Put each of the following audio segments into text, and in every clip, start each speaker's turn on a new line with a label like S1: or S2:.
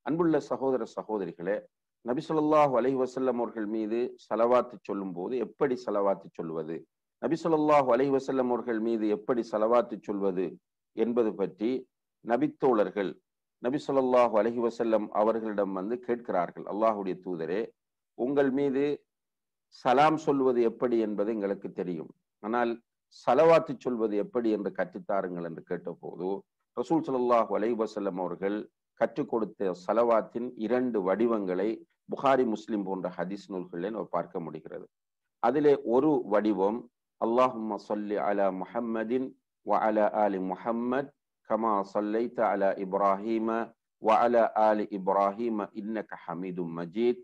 S1: அன்புள்ள சகோதர சகோதரிகளே நபி ஸல்லல்லாஹு அலைஹி வஸல்லம் அவர்கள் மீது சலவாத்து சொல்லும் போது எப்படி சலவாத்து சொல்வது நபி ஸல்லல்லாஹு அலைஹி வஸல்லம் அவர்கள் மீது எப்படி சலவாத்து சொல்வது என்பது பற்றி நபித்தோழர்கள் நபி ஸல்லல்லாஹு அலைஹி வஸல்லம் அவர்களிடம் வந்து கேட்கிறார்கள் அல்லாஹுடைய தூதரே உங்கள் மீது சலாம் சொல்வது எப்படி என்பது எங்களுக்கு தெரியும் ஆனால் சலவாத்து சொல்வது எப்படி என்று கற்றுத்தாருங்கள் என்று கேட்டபோது ரசூல் ஸல்லல்லாஹு அலைஹி வஸல்லம் அவர்கள் கற்றுக் கொடுத்த சலவாத்தின் இரண்டு வடிவங்களை புகாரி முஸ்லிம் போன்ற ஹதீஸ் நூல்களில் நம்ம பார்க்க முடிகிறது அதிலே ஒரு வடிவம் அல்லாஹும்ம சொல்லி அலா முஹம்மதின் வ அலா ஆலி முஹம்மத் கமா சல்லைத்த அலா இப்ராஹீம வ அலா ஆலி இப்ராஹீம இன்னக ஹமீதும் மஜீத்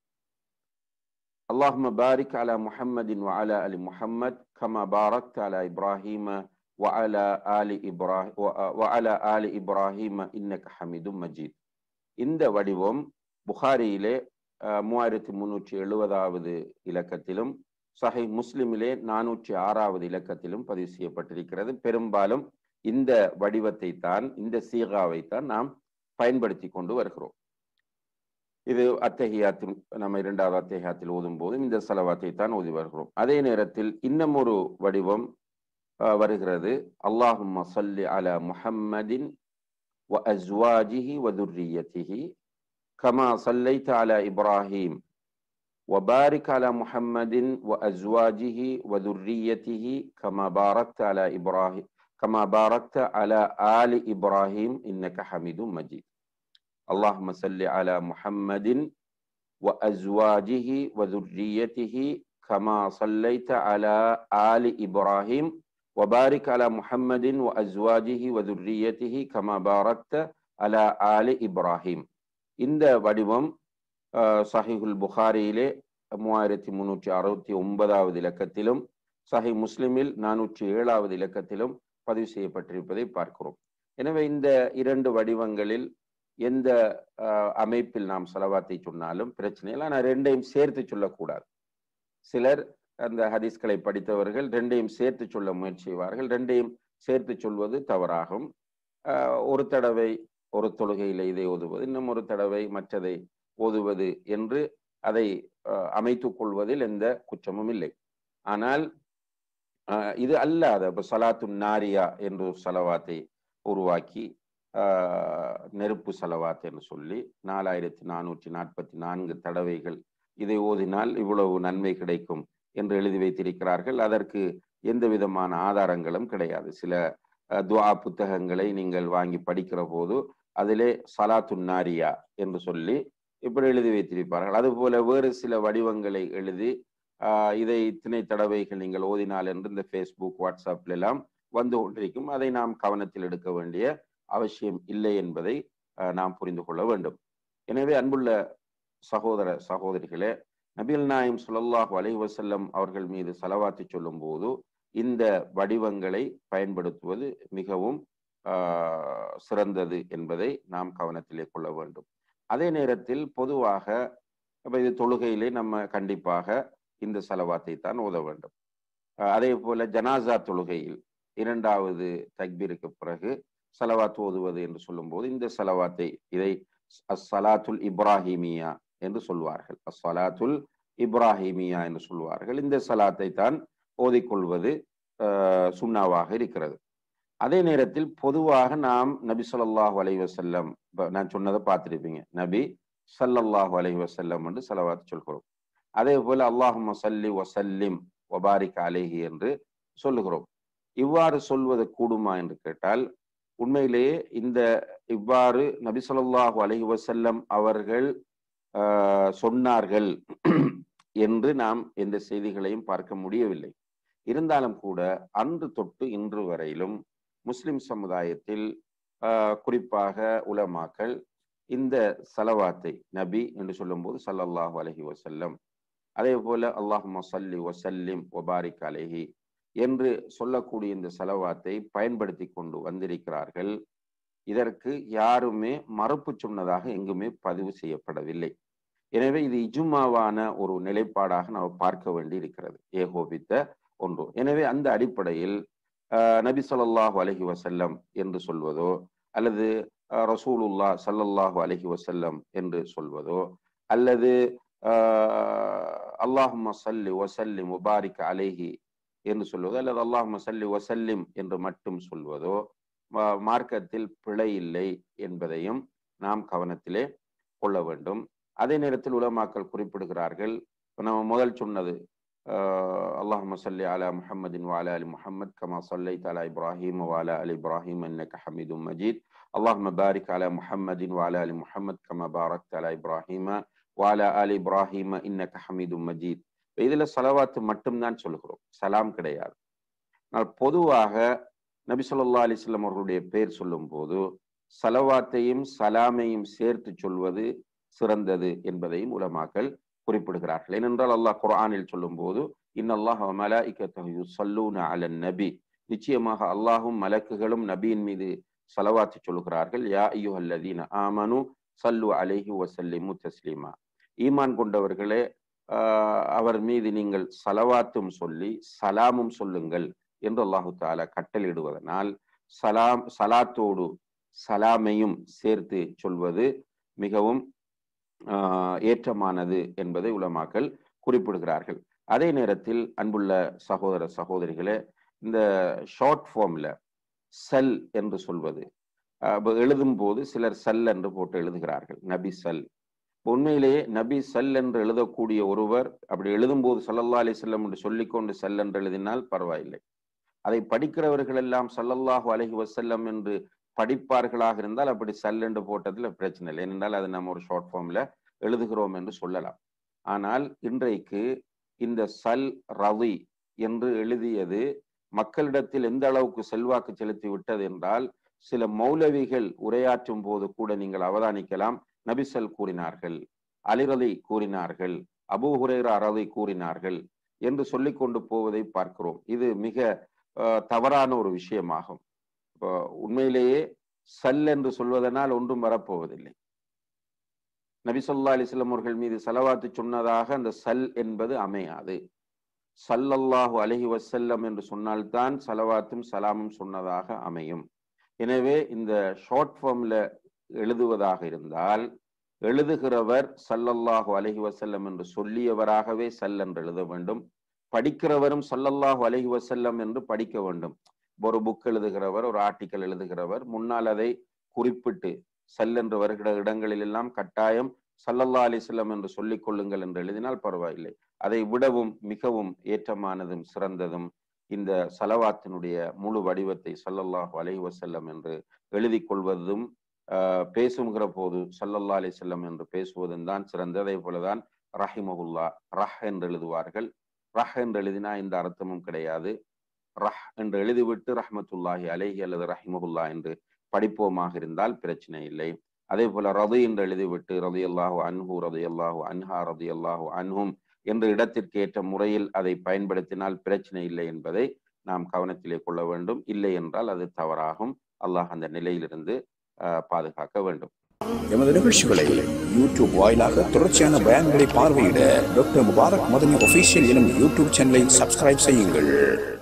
S1: اللهم بارك على محمد وعلى ال محمد كما باركت على ابراهيم وعلى ال ابراهيم وعلى ال ابراهيم انك حميد مجيد இந்த வடிவம் புகாரியிலே மூவாயிரத்தி முன்னூற்றி எழுபதாவது இலக்கத்திலும் சஹை முஸ்லிமிலே நானூற்றி ஆறாவது இலக்கத்திலும் பதிவு செய்யப்பட்டிருக்கிறது பெரும்பாலும் இந்த வடிவத்தை தான் இந்த சீகாவை தான் நாம் பயன்படுத்தி கொண்டு வருகிறோம் இது அத்தகையாத்தில் நம்ம இரண்டாவது அத்தகையாத்தில் ஓதும் போதும் இந்த செலவாத்தை தான் ஓதி வருகிறோம் அதே நேரத்தில் இன்னும் ஒரு வடிவம் வருகிறது அல்லாஹும் சல்லி அல முஹம்மதின் வ அஸ்வாஜிஹி வ துர்ரியத்திஹி கமா சல்லைத்த அல இப்ராஹிம் وبارك على محمد وأزواجه وذريته كما باركت على إبراهيم كما باركت على آل إبراهيم إنك حميد مجيد اللهم صل على محمد وأزواجه وذريته كما صليت على آل إبراهيم وبارك على محمد وأزواجه وذريته كما باركت على آل إبراهيم இந்த வடிவம் சஹிஹுல் புகாரியிலே மூவாயிரத்தி முன்னூற்றி அறுபத்தி ஒன்பதாவது இலக்கத்திலும் சஹி முஸ்லிமில் நானூற்றி ஏழாவது இலக்கத்திலும் பதிவு செய்யப்பட்டிருப்பதை பார்க்கிறோம் எனவே இந்த இரண்டு வடிவங்களில் எந்த அமைப்பில் நாம் செலவாத்தை சொன்னாலும் பிரச்சனை இல்லை ஆனால் ரெண்டையும் சேர்த்து சொல்லக்கூடாது சிலர் அந்த ஹதீஸ்களை படித்தவர்கள் ரெண்டையும் சேர்த்து சொல்ல முயற்சி செய்வார்கள் ரெண்டையும் சேர்த்து சொல்வது தவறாகும் ஒரு தடவை ஒரு தொழுகையில் இதை ஓதுவது இன்னும் ஒரு தடவை மற்றதை ஓதுவது என்று அதை அமைத்துக் கொள்வதில் எந்த குற்றமும் இல்லை ஆனால் இது அல்லாத இப்போ சலாத்து நாரியா என்று சலவாத்தை உருவாக்கி நெருப்பு செலவாத் என்று சொல்லி நாலாயிரத்தி நானூற்றி நாற்பத்தி நான்கு தடவைகள் இதை ஓதினால் இவ்வளவு நன்மை கிடைக்கும் என்று எழுதி வைத்திருக்கிறார்கள் அதற்கு எந்த விதமான ஆதாரங்களும் கிடையாது சில துவா புத்தகங்களை நீங்கள் வாங்கி படிக்கிற போது அதிலே சலாத்து நாரியா என்று சொல்லி இப்படி எழுதி வைத்திருப்பார்கள் அதுபோல வேறு சில வடிவங்களை எழுதி இதை இத்தனை தடவைகள் நீங்கள் ஓதினால் என்று இந்த ஃபேஸ்புக் வாட்ஸ்அப்ல எல்லாம் வந்து கொண்டிருக்கும் அதை நாம் கவனத்தில் எடுக்க வேண்டிய அவசியம் இல்லை என்பதை நாம் புரிந்து கொள்ள வேண்டும் எனவே அன்புள்ள சகோதர சகோதரிகளே நபில் நாயம் சுல்லாஹ் அலி வசல்லம் அவர்கள் மீது செலவாத்தி சொல்லும் போது இந்த வடிவங்களை பயன்படுத்துவது மிகவும் சிறந்தது என்பதை நாம் கவனத்திலே கொள்ள வேண்டும் அதே நேரத்தில் பொதுவாக இது தொழுகையிலே நம்ம கண்டிப்பாக இந்த செலவாத்தை தான் ஓத வேண்டும் அதே போல ஜனாசா தொழுகையில் இரண்டாவது தக்பீருக்கு பிறகு சலவாத் ஓதுவது என்று சொல்லும்போது இந்த சலவாத்தை இதை அஸ்ஸலாத்துல் இப்ராஹிமியா என்று சொல்வார்கள் அஸ்ஸலாத்துல் இப்ராஹிமியா என்று சொல்வார்கள் இந்த சலாத்தை தான் ஓதிக்கொள்வது சுண்ணாவாக இருக்கிறது அதே நேரத்தில் பொதுவாக நாம் நபி சொல்லாஹு அலைஹி வசல்லம் நான் சொன்னதை பார்த்துருப்பீங்க நபி சல்லல்லாஹு அலைஹி வசல்லம் என்று செலவாத்து சொல்கிறோம் அதே போல அல்லாஹும் சல்லி வசல்லிம் ஒபாரிக் அலேஹி என்று சொல்லுகிறோம் இவ்வாறு சொல்வது கூடுமா என்று கேட்டால் உண்மையிலேயே இந்த இவ்வாறு நபி சொல்லாஹு அலஹி வசல்லம் அவர்கள் சொன்னார்கள் என்று நாம் எந்த செய்திகளையும் பார்க்க முடியவில்லை இருந்தாலும் கூட அன்று தொட்டு இன்று வரையிலும் முஸ்லிம் சமுதாயத்தில் குறிப்பாக உலமாக்கள் இந்த சலவாத்தை நபி என்று சொல்லும்போது சல்லல்லாஹு அலஹி வசல்லம் அதே போல அல்லாஹும சல்லி வசல்லிம் ஒபாரிக் அலேஹி என்று சொல்லக்கூடிய இந்த செலவாத்தை பயன்படுத்தி கொண்டு வந்திருக்கிறார்கள் இதற்கு யாருமே மறுப்பு சொன்னதாக எங்குமே பதிவு செய்யப்படவில்லை எனவே இது இஜுமாவான ஒரு நிலைப்பாடாக நாம் பார்க்க வேண்டி இருக்கிறது ஏகோபித்த ஒன்று எனவே அந்த அடிப்படையில் நபி சொல்லாஹு அலஹி வசல்லம் என்று சொல்வதோ அல்லது அஹ், ரசூலுல்லா ஸல்லல்லாஹு அலைஹி வஸல்லம் என்று சொல்வதோ அல்லது அல்லாஹும்ம சல்லி வசல்லி முபாரிக் அலைஹி என்று சொல்வதோ அல்லது அல்லாஹும்ம சல்லி வசல்லிம் என்று மட்டும் சொல்வதோ மா- மார்க்கத்தில் பிழை இல்லை என்பதையும் நாம் கவனத்திலே கொள்ள வேண்டும் அதே நேரத்தில் உலமாக்கள் குறிப்பிடுகிறார்கள் இப்ப நம்ம முதல் சொன்னது அல்லாஹும்ம சல்லி அலா முஹம்மதின் வாலா அலி முஹம்மத் கமா சல்லைத் அலா இப்ராஹிம் வாலா அலி இப்ராஹிம் அன்னக ஹமீதும் மஜீத் அல்லாஹும்ம பாரிக் அலா முஹம்மதின் வாலா அலி முஹம்மத் கமா பாரக் அலா இப்ராஹிம வாலா அலி இப்ராஹிம இன்னக ஹமீதும் மஜீத் இதுல சலவாத்து மட்டும்தான் சொல்கிறோம் சலாம் கிடையாது ஆனால் பொதுவாக நபி ஸல்லல்லாஹு அலைஹி வஸல்லம் அவர்களுடைய பேர் சொல்லும் போது சலவாத்தையும் சலாமையும் சேர்த்து சொல்வது சிறந்தது என்பதையும் உலமாக்கள் குறிப்பிடுகிறார்கள் ஏனென்றால் அல்லாஹ் குர்ஆனில் சொல்லும் போது இன்னல்லாஹ் மலாயிக்கத்தஹு யுஸல்லூன அலன் நபி நிச்சயமாக அல்லாஹும் மலக்குகளும் நபியின் மீது சலவாத்து சொல்கிறார்கள் யா ஐயுஹல்லதீன ஆமனு சல்லு அலைஹி வசல்லிமு தஸ்லீமா ஈமான் கொண்டவர்களே ஆஹ், அவர் மீது நீங்கள் சலவாத்தும் சொல்லி சலாமும் சொல்லுங்கள் என்று அல்லாஹு தாலா கட்டளையிடுவதனால் சலாம் சலாத்தோடு சலாமையும் சேர்த்து சொல்வது மிகவும் ஆஹ், ஏற்றமானது என்பதை உலமாக்கள் குறிப்பிடுகிறார்கள் அதே நேரத்தில் அன்புள்ள சகோதர சகோதரிகளே இந்த ஷார்ட் ஃபார்ம்ல செல் என்று சொல்வது ஆஹ், அப்ப எழுதும் போது சிலர் சல் என்று போட்டு எழுதுகிறார்கள் நபி சல் உண்மையிலேயே நபி சல் என்று எழுதக்கூடிய ஒருவர் அப்படி எழுதும்போது சல்லல்லா அலி செல்லம் என்று சொல்லிக்கொண்டு சல் என்று எழுதினால் பரவாயில்லை அதை படிக்கிறவர்கள் எல்லாம் சல்லல்லாஹு அலைஹி வஸல்லம் என்று படிப்பார்களாக இருந்தால் அப்படி சல் என்று போட்டதுல பிரச்சனை இல்லை ஏனென்றால் அது நம்ம ஒரு ஷார்ட் ஃபார்ம்ல எழுதுகிறோம் என்று சொல்லலாம் ஆனால் இன்றைக்கு இந்த சல் ரவி என்று எழுதியது மக்களிடத்தில் எந்த அளவுக்கு செல்வாக்கு செலுத்தி விட்டது என்றால் சில மௌலவிகள் உரையாற்றும் போது கூட நீங்கள் அவதானிக்கலாம் நபிசல் கூறினார்கள் அலிரதி கூறினார்கள் அபூ ஹுரேரா ரதி கூறினார்கள் என்று சொல்லிக் கொண்டு போவதை பார்க்கிறோம் இது மிக அஹ், தவறான ஒரு விஷயமாகும் இப்போ உண்மையிலேயே சல் என்று சொல்வதனால் ஒன்றும் வரப்போவதில்லை நபி சொல்லா அலிஸ்லாம் அவர்கள் மீது செலவாத்து சொன்னதாக அந்த சல் என்பது அமையாது சல்லல்லாஹு அலைஹி வஸல்லம் என்று சொன்னால்தான் சலவாத்தும் சலாமும் சொன்னதாக அமையும் எனவே இந்த ஷார்ட் ஃபார்ம்ல எழுதுவதாக இருந்தால் எழுதுகிறவர் சல்லல்லாஹு அலைஹி வஸல்லம் என்று சொல்லியவராகவே சல் என்று எழுத வேண்டும் படிக்கிறவரும் சல்லல்லாஹு அலைஹி வஸல்லம் என்று படிக்க வேண்டும் ஒரு புக் எழுதுகிறவர் ஒரு ஆர்டிக்கல் எழுதுகிறவர் முன்னால் அதை குறிப்பிட்டு சல் என்று வருகிற இடங்களில் எல்லாம் கட்டாயம் சல்லல்லா அலிஸ்லம் என்று சொல்லிக் கொள்ளுங்கள் என்று எழுதினால் பரவாயில்லை அதை விடவும் மிகவும் ஏற்றமானதும் சிறந்ததும் இந்த சலவாத்தினுடைய முழு வடிவத்தை சல்லல்லாஹு அலைஹி வஸல்லம் என்று எழுதி கொள்வதும் ஆஹ், பேசுகிற போது சல்லல்லா அலிஸ்லம் என்று பேசுவதும் தான் சிறந்தது அதே போலதான் ரஹிமகுல்லா ரஹ் என்று எழுதுவார்கள் ரஹ் என்று எழுதினா இந்த அர்த்தமும் கிடையாது ரஹ் என்று எழுதிவிட்டு ரஹ்மத்துல்லாஹி அலைஹி அல்லது ரஹிமகுல்லா என்று படிப்போமாக இருந்தால் பிரச்சனை இல்லை அதே போல ரது என்று எழுதிவிட்டு ரதி அல்லாஹு அன்ஹு ரதி அல்லாஹு அன்ஹா ரதி அல்லாஹு அன்ஹும் என்ற இடத்திற்கு ஏற்ற முறையில் அதை பயன்படுத்தினால் பிரச்சனை இல்லை என்பதை நாம் கவனத்திலே கொள்ள வேண்டும் இல்லை என்றால் அது தவறாகும் அல்லாஹ் அந்த நிலையிலிருந்து ஆஹ், பாதுகாக்க வேண்டும்
S2: எமது நிகழ்ச்சிகளை யூடியூப் வாயிலாக தொடர்ச்சியான பயான்களை பார்வையிட டாக்டர் முபாரக் மதனி ஒஃபீஷியல் எனும் யூடியூப் சேனலை சப்ஸ்கிரைப் செய்யுங்கள்